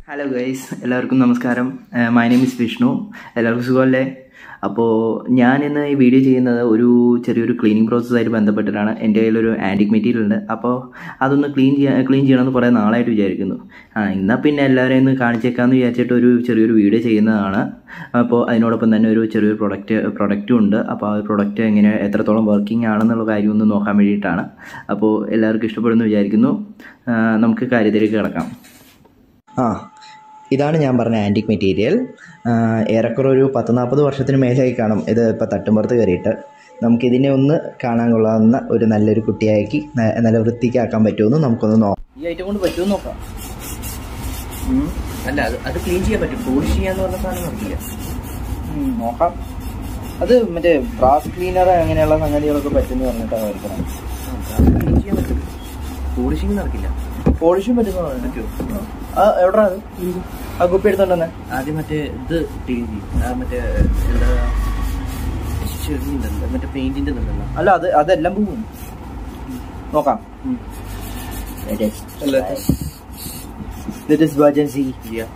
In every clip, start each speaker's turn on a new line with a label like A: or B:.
A: Hello guys എല്ലാവർക്കും നമസ്കാരം my name is Vishnu എല്ലാവർക്കും സുഖമല്ലേ അപ്പോൾ ഞാൻ ഇന്ന് ഈ വീഡിയോ ചെയ്യുന്നത് ഒരു ചെറിയൊരു ക്ലീനിങ് പ്രോസസ്സായിട്ട് ബന്ധപ്പെട്ടിട്ടാണ് എൻ്റെ കയ്യിലൊരു ആൻറ്റിക് മെറ്റീരിയൽ ഉണ്ട് അപ്പോൾ അതൊന്ന് ക്ലീൻ ചെയ്യാൻ ക്ലീൻ ചെയ്യണമെന്ന് കുറേ നാളായിട്ട് വിചാരിക്കുന്നു ആ എന്നാൽ പിന്നെ എല്ലാവരെയും ഒന്ന് കാണിച്ചേക്കാമെന്ന് വിചാരിച്ചിട്ട് ഒരു ചെറിയൊരു വീഡിയോ ചെയ്യുന്നതാണ് അപ്പോൾ അതിനോടൊപ്പം തന്നെ ഒരു ചെറിയൊരു പ്രൊഡക്റ്റ് പ്രൊഡക്റ്റും ഉണ്ട് അപ്പോൾ ആ ഒരു പ്രൊഡക്റ്റ് എങ്ങനെ എത്രത്തോളം വർക്കിംഗ് ആണെന്നുള്ള കാര്യം ഒന്ന് നോക്കാൻ വേണ്ടിയിട്ടാണ് അപ്പോൾ എല്ലാവർക്കും ഇഷ്ടപ്പെടുമെന്ന് വിചാരിക്കുന്നു ആ, നമുക്ക് കാര്യത്തിലേക്ക് കിടക്കാം ആ ഇതാണ് ഞാൻ പറഞ്ഞ ആൻറ്റിക് മെറ്റീരിയൽ ഏറെക്കുറെ ഒരു പത്ത് നാൽപ്പത് വർഷത്തിന് മേലായി കാണും ഇത് ഇപ്പോൾ തട്ടുമ്പുറത്ത് കയറിയിട്ട് നമുക്കിതിനെ ഒന്ന് കാണാൻ കൊള്ളാവുന്ന ഒരു നല്ലൊരു കുട്ടിയാക്കി ന- നല്ല വൃത്തിക്കാക്കാൻ പറ്റുമെന്ന് നമുക്കൊന്ന് നോക്കാം ഈ ഐറ്റം കൊണ്ട് പറ്റുമെന്ന് നോക്കാം ഉം.
B: അല്ല അത് അത് ക്ലീൻ ചെയ്യാൻ പറ്റും പോളിഷ് ചെയ്യാന്ന് പറഞ്ഞ സാധനം നടക്കില്ല
A: ഉം, നോക്കാം അത് മറ്റേ ബ്രാസ് ക്ലീനർ അങ്ങനെയുള്ള സംഗതികളൊക്കെ പറ്റുമെന്ന് പറഞ്ഞിട്ടാണ് വരയ്ക്കണം
B: ക്ലീൻ ചെയ്യാൻ പറ്റും പോളിഷിങ് നടക്കില്ല
A: പോളിഷും പറ്റുന്ന
B: പറ്റുമോ
A: ആ എവിടാ അത് ആ കുപ്പി എടുത്തോണ്ടെന്നെ
B: ആദ്യം മറ്റേ ഇത് ക്ലീൻ ചെയ്യും ആ മറ്റേ എന്താ ചെറിയുണ്ടല്ലോ മറ്റേ പെയിന്റിന്റെ ഇതുണ്ടല്ലോ
A: അല്ല അത് അതെല്ലാം പോകും നോക്കാം This is emergency.
B: ചെയ്യാം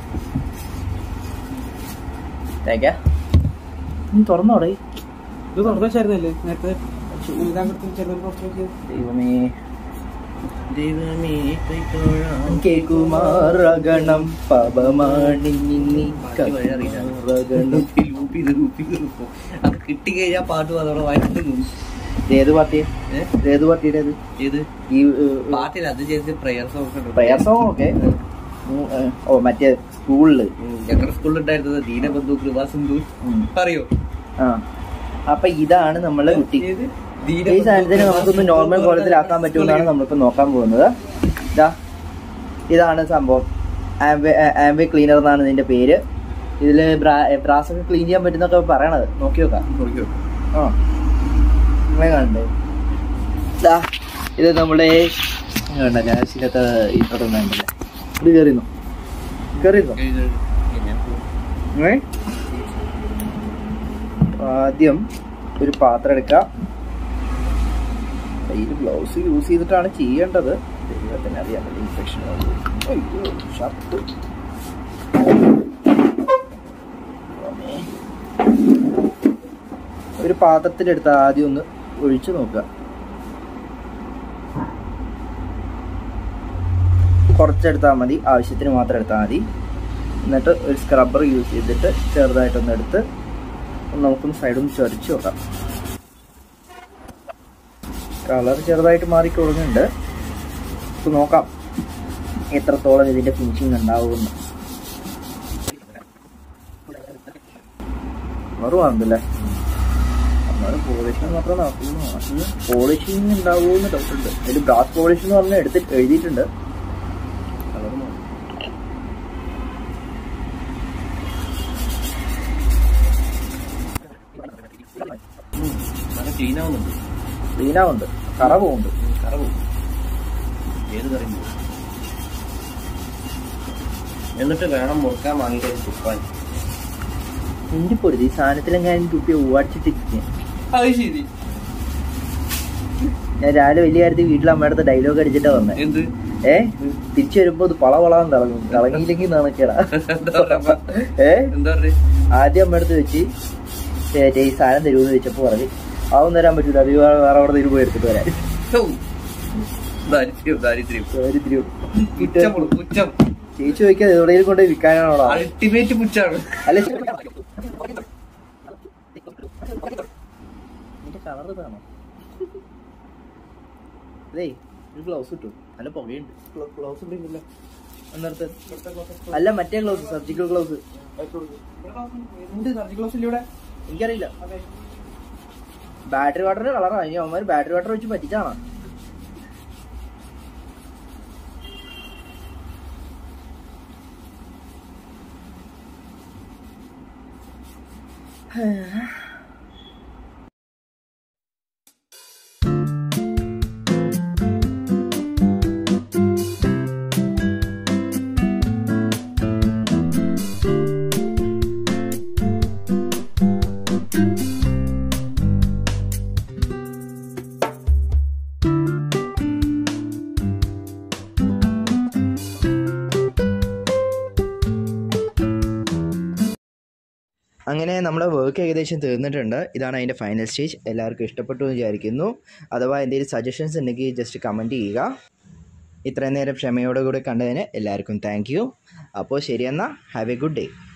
A: തേക്കാ നീ തുറന്നോടെ
C: ഇത് തുറന്നു വെച്ചായിരുന്നല്ലേ നേരത്തെ ഇതാകട്ടെ ചിലർ കുറച്ചൊക്കെ
A: ദൈവമേ
B: ദൈവമേ കൈത്തോഴാം
A: കേൾക്കുമാറകണം പവമാണിന്നി
B: ബാക്കി വഴി അറിയില്ല.
A: കരകണം.
B: ലൂപ്പ് ചെയ്ത് ലൂപ്പ് ചെയ്ത് ലൂപ്പ് അത് കിട്ടി കഴിഞ്ഞാൽ പാട്ട് അതോടെ വായിച്ചിട്ട് നിന്നു.
A: ഇത് ഏത് പാർട്ടി
B: ഏ?
A: ഇത് ഏത് പാർട്ടിയുടെ അത്
B: ഏത്
A: ഈ
B: പാട്ടില്ല അത് ചെയ്ത് പ്രയർ സോങ്
A: പ്രയർ സോങ് ഒക്കെ ഓ മറ്റേ സ്കൂളില്
B: ഞങ്ങളുടെ സ്കൂളിൽ ഉണ്ടായിരുന്നത് ദീനബന്ധു കൃപാസിന്ധു
A: ഉം.
B: അറിയോ
A: ആ അപ്പൊ ഇതാണ് നമ്മളെ കുട്ടി
B: ഏത്?
A: ഈ സാധനത്തിന് നമുക്കൊന്ന് നോർമൽ കോലത്തിലാക്കാൻ പറ്റുമെന്നാണ് നമ്മളിപ്പോ നോക്കാൻ പോകുന്നത് ഇതാ ഇതാണ് സംഭവം ആംബെ ആംബെ ക്ലീനർ എന്നാണ് ഇതിന്റെ പേര് ഇതില് ബ്രാസ് ഒക്കെ ക്ലീൻ ചെയ്യാൻ പറ്റുന്നൊക്കെ പറയണത് നോക്കി നോക്കാം
B: നോക്കിയോ?
A: ആ നിങ്ങളെ കാണണ്ടേ ഇതാ ഇത് നമ്മുടെ കണ്ടല്ലേ ആവശ്യമില്ലാത്ത ഇതൊന്നും വേണ്ടല്ലേ ഇത് കയറിന്നോ കയറിന്നോ
B: ഇത് ഞാൻ പോകും.
A: ഏ? ആദ്യം ഒരു പാത്രം എടുക്കാം കയ്യിൽ ഗ്ലൗസ് യൂസ് ചെയ്തിട്ടാണ് ചെയ്യേണ്ടത് ദൈവത്തിന് അറിയാൻ പറ്റില്ല ഇൻഫെക്ഷൻ അയ്യോ ഷർട്ട് ഒരു പാത്രത്തിലെടുത്ത് ആദ്യം ഒന്ന് ഒഴിച്ചു നോക്കുക കുറച്ചെടുത്താൽ മതി ആവശ്യത്തിന് മാത്രം എടുത്താൽ മതി എന്നിട്ട് ഒരു സ്ക്രബ്ബർ യൂസ് ചെയ്തിട്ട് ചെറുതായിട്ടൊന്ന് എടുത്ത് ഒന്ന് നമുക്കൊന്ന് സൈഡൊന്ന് ചൊരച്ച് നോക്കാം കളർ ചെറുതായിട്ട് മാറി തുടങ്ങുന്നുണ്ട് നമുക്ക് നോക്കാം എത്രത്തോളം ഇതിന്റെ ഫിനിഷിങ് ഉണ്ടാവുമെന്ന് കളറുവാണല്ലേ എന്നാലും പോളിഷിങ് മാത്രം നടക്കുന്നു പോളിഷിങ് ഉണ്ടാവുമെന്ന് ഡൗട്ട് ഉണ്ട് അതിൽ ബ്രാസ് പോളിഷ് എന്ന് പറഞ്ഞാൽ എടുത്ത് എഴുതിയിട്ടുണ്ട് കളർ മാറും
B: ഉം. നല്ല ക്ലീൻ ആവുന്നുണ്ട്
A: ക്ലീനാവുണ്ട് കറ പോകുന്നുണ്ട്
B: ഉം, കറ പോകും ഏത് കറിയും പോകും എന്നിട്ട് വേണം മുറുക്കാൻ വാങ്ങിയിട്ട് തുപ്പാൻ
A: എന്റെ പൊരുത് ഈ സാധനത്തിലെങ്ങാനും തുപ്പി ഓടിച്ചിട്ടിരിക്കുക
B: അത് ശരി
A: ഞാൻ രാവിലെ വലിയ കാര്യത്തിൽ വീട്ടിൽ അമ്മയുടെ അടുത്ത് ഡയലോഗ് അടിച്ചിട്ടാ വന്നേ
B: എന്ത്
A: ഏ തിരിച്ചു വരുമ്പോ ഇത് പള വളാന്ന് തിളങ്ങും തിളങ്ങിയില്ലെങ്കിൽ നാണക്കേടാ
B: എന്താ പറയാ
A: ഏ
B: എന്താ പറയാ
A: ആദ്യം അമ്മയുടെ അടുത്ത് വെച്ച് മറ്റേ ഈ സാധനം തരുമെന്ന് വെച്ചപ്പോ പറഞ്ഞു അതൊന്നും തരാൻ പറ്റൂല അത് വേറെ വേറെ അവിടെ നിന്ന് പോയി എടുത്തിട്ട് വരാൻ
B: ഹൗ. ദാരിദ്ര്യം ദാരിദ്ര്യം
A: ദാരിദ്ര്യം.
B: പുച്ഛം ഉള്ളു, പുച്ഛം
A: ചേച്ചി ചോദിക്കാതെ എവിടെയും കൊണ്ട് വിൽക്കാനാണോടാ
B: അൾട്ടിമേറ്റ് പുച്ഛാണ്
A: അല്ലെ നിന്റെ കളർ ഇതാണോ അതേ ഒരു ഗ്ലൗസ് കിട്ടും നല്ല പുകയുണ്ട്
C: ഗ്ലൗസ് ഉണ്ടെങ്കിലോ
A: എന്നിടത്ത് അല്ല മറ്റേ ഗ്ലൗസ് സർജിക്കൽ ഗ്ലൗസ്
C: എന്ത് സർജിക്കൽ ഗ്ലൗസ് ഇല്ല ഇവിടെ
A: എനിക്കറിയില്ല ബാറ്ററി വാട്ടറിന്റെ കളറാണ് ഇനി അവന്മാർ ബാറ്ററി വാട്ടർ വെച്ച് പറ്റിച്ചാണോ അങ്ങനെ നമ്മുടെ വർക്ക് ഏകദേശം തീർന്നിട്ടുണ്ട് ഇതാണ് അതിൻ്റെ ഫൈനൽ സ്റ്റേജ് എല്ലാവർക്കും ഇഷ്ടപ്പെട്ടു എന്ന് വിചാരിക്കുന്നു അഥവാ എന്തെങ്കിലും സജഷൻസ് ഉണ്ടെങ്കിൽ ജസ്റ്റ് കമൻറ്റ് ചെയ്യുക ഇത്രയും നേരം ക്ഷമയോടെ കൂടെ കണ്ടതിന് എല്ലാവർക്കും താങ്ക് യു അപ്പോൾ ശരിയെന്നാൽ ഹാവ് എ ഗുഡ് ഡേ